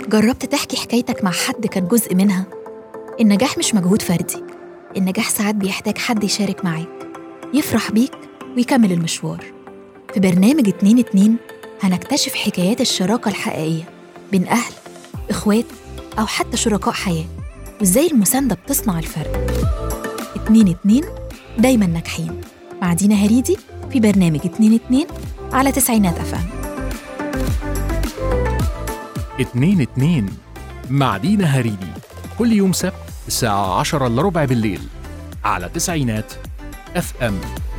جربت تحكي حكايتك مع حد كان جزء منها؟ النجاح مش مجهود فردي النجاح ساعات بيحتاج حد يشارك معاك يفرح بيك ويكمل المشوار في برنامج اتنين اتنين هنكتشف حكايات الشراكة الحقيقية بين أهل إخوات أو حتى شركاء حياة وإزاي المساندة بتصنع الفرق اتنين اتنين دايما ناجحين مع دينا هريدي في برنامج اتنين اتنين على تسعينات أفهم اتنين اتنين مع دينا هريدي كل يوم سبت الساعة عشرة إلا ربع بالليل على تسعينات اف ام